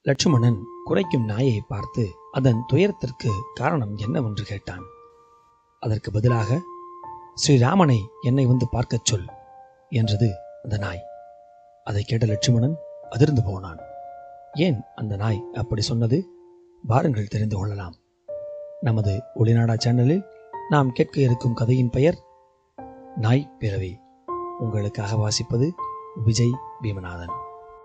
லட்சுமணன் குறைக்கும் நாயை பார்த்து அதன் துயரத்திற்கு காரணம் என்னவென்று கேட்டான் அதற்கு பதிலாக ஸ்ரீராமனை என்னை வந்து பார்க்கச் சொல் என்றது அந்த நாய் அதை கேட்ட லட்சுமணன் அதிர்ந்து போனான் ஏன் அந்த நாய் அப்படி சொன்னது வாருங்கள் தெரிந்து கொள்ளலாம் நமது ஒளிநாடா சேனலில் நாம் கேட்க இருக்கும் கதையின் பெயர் நாய் பிறவி உங்களுக்காக வாசிப்பது விஜய் பீமநாதன்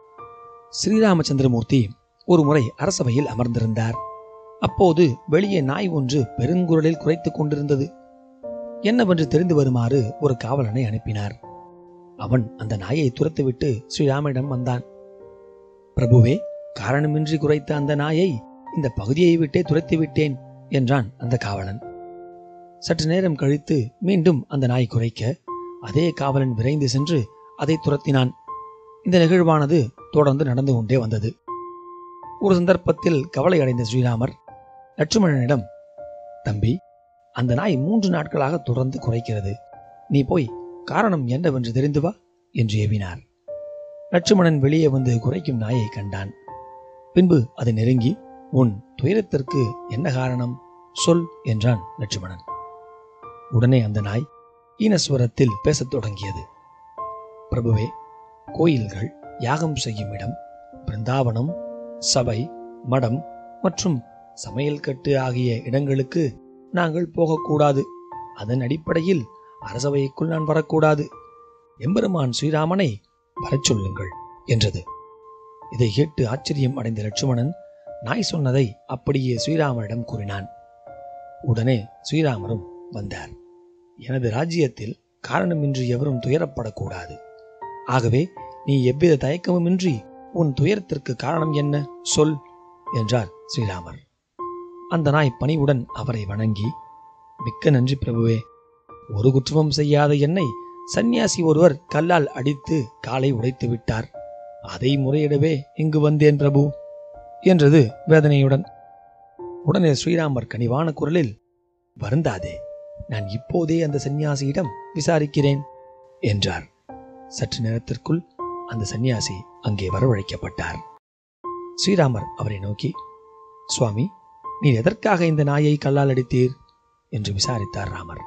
ஸ்ரீராமச்சந்திரமூர்த்தி ஒரு முறை அரசவையில் அமர்ந்திருந்தார் அப்போது வெளியே நாய் ஒன்று பெருங்குரலில் குறைத்துக் கொண்டிருந்தது என்னவென்று தெரிந்து வருமாறு ஒரு காவலனை அனுப்பினார் அவன் அந்த நாயை துரத்துவிட்டு ஸ்ரீராமனிடம் வந்தான் பிரபுவே காரணமின்றி குறைத்த அந்த நாயை இந்த பகுதியை விட்டே துரத்தி விட்டேன் என்றான் அந்த காவலன் சற்று நேரம் கழித்து மீண்டும் அந்த நாய் குறைக்க அதே காவலன் விரைந்து சென்று அதை துரத்தினான் இந்த நிகழ்வானது தொடர்ந்து நடந்து கொண்டே வந்தது ஒரு சந்தர்ப்பத்தில் கவலை அடைந்த ஸ்ரீராமர் லட்சுமணனிடம் தம்பி அந்த நாய் மூன்று நாட்களாக தொடர்ந்து குறைக்கிறது நீ போய் காரணம் என்னவென்று தெரிந்து வா என்று ஏவினார் லட்சுமணன் வெளியே வந்து குறைக்கும் நாயை கண்டான் பின்பு அதை நெருங்கி உன் துயரத்திற்கு என்ன காரணம் சொல் என்றான் லட்சுமணன் உடனே அந்த நாய் ஈனஸ்வரத்தில் பேசத் தொடங்கியது பிரபுவே கோயில்கள் யாகம் செய்யும் இடம் பிருந்தாவனம் சபை மடம் மற்றும் சமையல் கட்டு ஆகிய இடங்களுக்கு நாங்கள் போகக்கூடாது அதன் அடிப்படையில் அரசவைக்குள் நான் வரக்கூடாது எம்பெருமான் ஸ்ரீராமனை வரச் சொல்லுங்கள் என்றது இதை கேட்டு ஆச்சரியம் அடைந்த லட்சுமணன் நாய் சொன்னதை அப்படியே ஸ்ரீராமரிடம் கூறினான் உடனே ஸ்ரீராமரும் வந்தார் எனது ராஜ்யத்தில் காரணமின்றி எவரும் துயரப்படக்கூடாது ஆகவே நீ எவ்வித தயக்கமுமின்றி உன் துயரத்திற்கு காரணம் என்ன சொல் என்றார் ஸ்ரீராமர் அந்த நாய் பணிவுடன் அவரை வணங்கி மிக்க நன்றி பிரபுவே ஒரு குற்றமும் செய்யாத என்னை சந்நியாசி ஒருவர் கல்லால் அடித்து காலை உடைத்து விட்டார் அதை முறையிடவே இங்கு வந்தேன் பிரபு என்றது வேதனையுடன் உடனே ஸ்ரீராமர் கனிவான குரலில் வருந்தாதே நான் இப்போதே அந்த சந்நியாசியிடம் விசாரிக்கிறேன் என்றார் சற்று நேரத்திற்குள் அந்த சந்நியாசி அங்கே வரவழைக்கப்பட்டார் ஸ்ரீராமர் அவரை நோக்கி சுவாமி நீர் எதற்காக இந்த நாயை கல்லால் அடித்தீர் என்று விசாரித்தார் ராமர்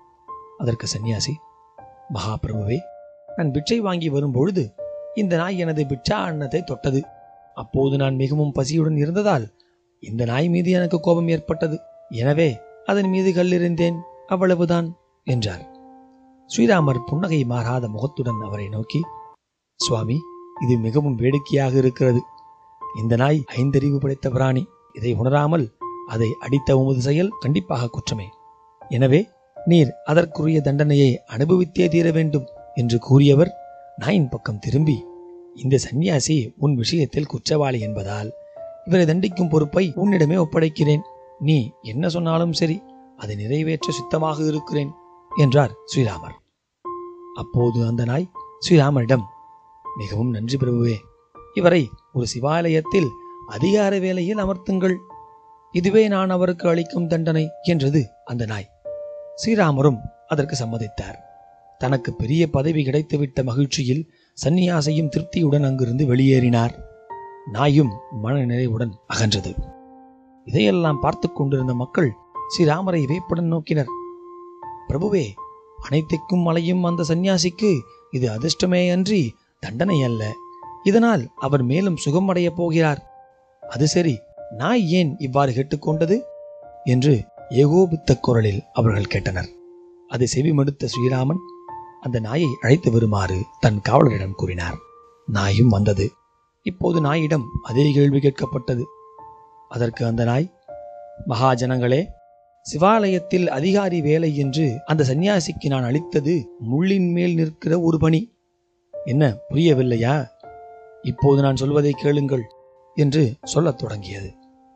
அதற்கு சந்நியாசி மகாபிரபுவே நான் பிட்சை வாங்கி வரும் பொழுது இந்த நாய் எனது பிட்சா அன்னத்தை தொட்டது அப்போது நான் மிகவும் பசியுடன் இருந்ததால் இந்த நாய் மீது எனக்கு கோபம் ஏற்பட்டது எனவே அதன் மீது கல்லெறிந்தேன் அவ்வளவுதான் என்றார் ஸ்ரீராமர் புன்னகை மாறாத முகத்துடன் அவரை நோக்கி சுவாமி இது மிகவும் வேடிக்கையாக இருக்கிறது இந்த நாய் ஐந்தறிவு படைத்த பிராணி இதை உணராமல் அதை அடித்த உமது செயல் கண்டிப்பாக குற்றமே எனவே நீர் அதற்குரிய தண்டனையை அனுபவித்தே தீர வேண்டும் என்று கூறியவர் நாயின் பக்கம் திரும்பி இந்த சந்நியாசி உன் விஷயத்தில் குற்றவாளி என்பதால் இவரை தண்டிக்கும் பொறுப்பை உன்னிடமே ஒப்படைக்கிறேன் நீ என்ன சொன்னாலும் சரி அதை நிறைவேற்ற சித்தமாக இருக்கிறேன் என்றார் ஸ்ரீராமர் அப்போது அந்த நாய் ஸ்ரீராமரிடம் மிகவும் நன்றி பிரபுவே இவரை ஒரு சிவாலயத்தில் அதிகார வேலையில் அமர்த்துங்கள் இதுவே நான் அவருக்கு அளிக்கும் தண்டனை என்றது அந்த நாய் ஸ்ரீராமரும் அதற்கு சம்மதித்தார் தனக்கு பெரிய பதவி கிடைத்துவிட்ட மகிழ்ச்சியில் சந்நியாசையும் திருப்தியுடன் அங்கிருந்து வெளியேறினார் நாயும் மன நிறைவுடன் அகன்றது இதையெல்லாம் பார்த்து கொண்டிருந்த மக்கள் ஸ்ரீராமரை வேப்புடன் நோக்கினர் பிரபுவே அனைத்துக்கும் மலையும் அந்த சந்நியாசிக்கு இது அதிர்ஷ்டமே அன்றி தண்டனை அல்ல இதனால் அவர் மேலும் சுகம் அடையப் போகிறார் அது சரி நாய் ஏன் இவ்வாறு கேட்டுக்கொண்டது என்று ஏகோபித்த குரலில் அவர்கள் கேட்டனர் அதை செவிமடுத்த ஸ்ரீராமன் அந்த நாயை அழைத்து வருமாறு தன் காவலரிடம் கூறினார் நாயும் வந்தது இப்போது நாயிடம் அதே கேள்வி கேட்கப்பட்டது அதற்கு அந்த நாய் மகாஜனங்களே சிவாலயத்தில் அதிகாரி வேலை என்று அந்த சந்நியாசிக்கு நான் அளித்தது முள்ளின் மேல் நிற்கிற ஒரு பணி என்ன புரியவில்லையா இப்போது நான் சொல்வதை கேளுங்கள் என்று சொல்லத் தொடங்கியது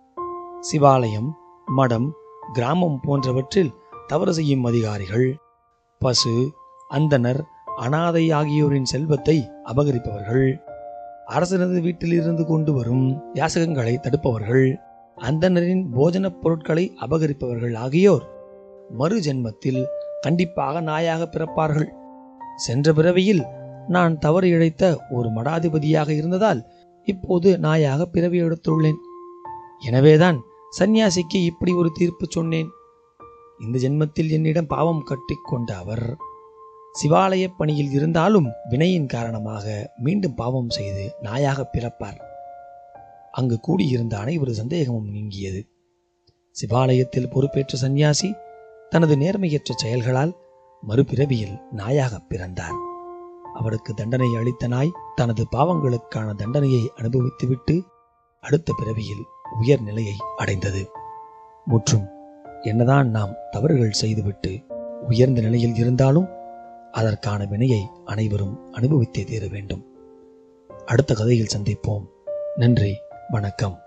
சிவாலயம் மடம் கிராமம் போன்றவற்றில் தவறு செய்யும் அதிகாரிகள் பசு அந்தனர் அனாதை ஆகியோரின் செல்வத்தை அபகரிப்பவர்கள் அரசனது வீட்டில் இருந்து கொண்டு வரும் யாசகங்களை தடுப்பவர்கள் அந்தனரின் போஜனப் பொருட்களை அபகரிப்பவர்கள் ஆகியோர் மறு ஜென்மத்தில் கண்டிப்பாக நாயாக பிறப்பார்கள் சென்ற பிறவியில் நான் தவறு இழைத்த ஒரு மடாதிபதியாக இருந்ததால் இப்போது நாயாக பிறவி எடுத்துள்ளேன் எனவேதான் சந்நியாசிக்கு இப்படி ஒரு தீர்ப்பு சொன்னேன் இந்த ஜென்மத்தில் என்னிடம் பாவம் கட்டிக்கொண்ட அவர் சிவாலய பணியில் இருந்தாலும் வினையின் காரணமாக மீண்டும் பாவம் செய்து நாயாக பிறப்பார் அங்கு கூடியிருந்த அனைவரு சந்தேகமும் நீங்கியது சிவாலயத்தில் பொறுப்பேற்ற சந்நியாசி தனது நேர்மையற்ற செயல்களால் மறுபிறவியில் நாயாக பிறந்தார் அவருக்கு தண்டனை அளித்த நாய் தனது பாவங்களுக்கான தண்டனையை அனுபவித்துவிட்டு அடுத்த பிறவியில் உயர்நிலையை அடைந்தது முற்றும் என்னதான் நாம் தவறுகள் செய்துவிட்டு உயர்ந்த நிலையில் இருந்தாலும் அதற்கான வினையை அனைவரும் அனுபவித்தே தீர வேண்டும் அடுத்த கதையில் சந்திப்போம் நன்றி வணக்கம்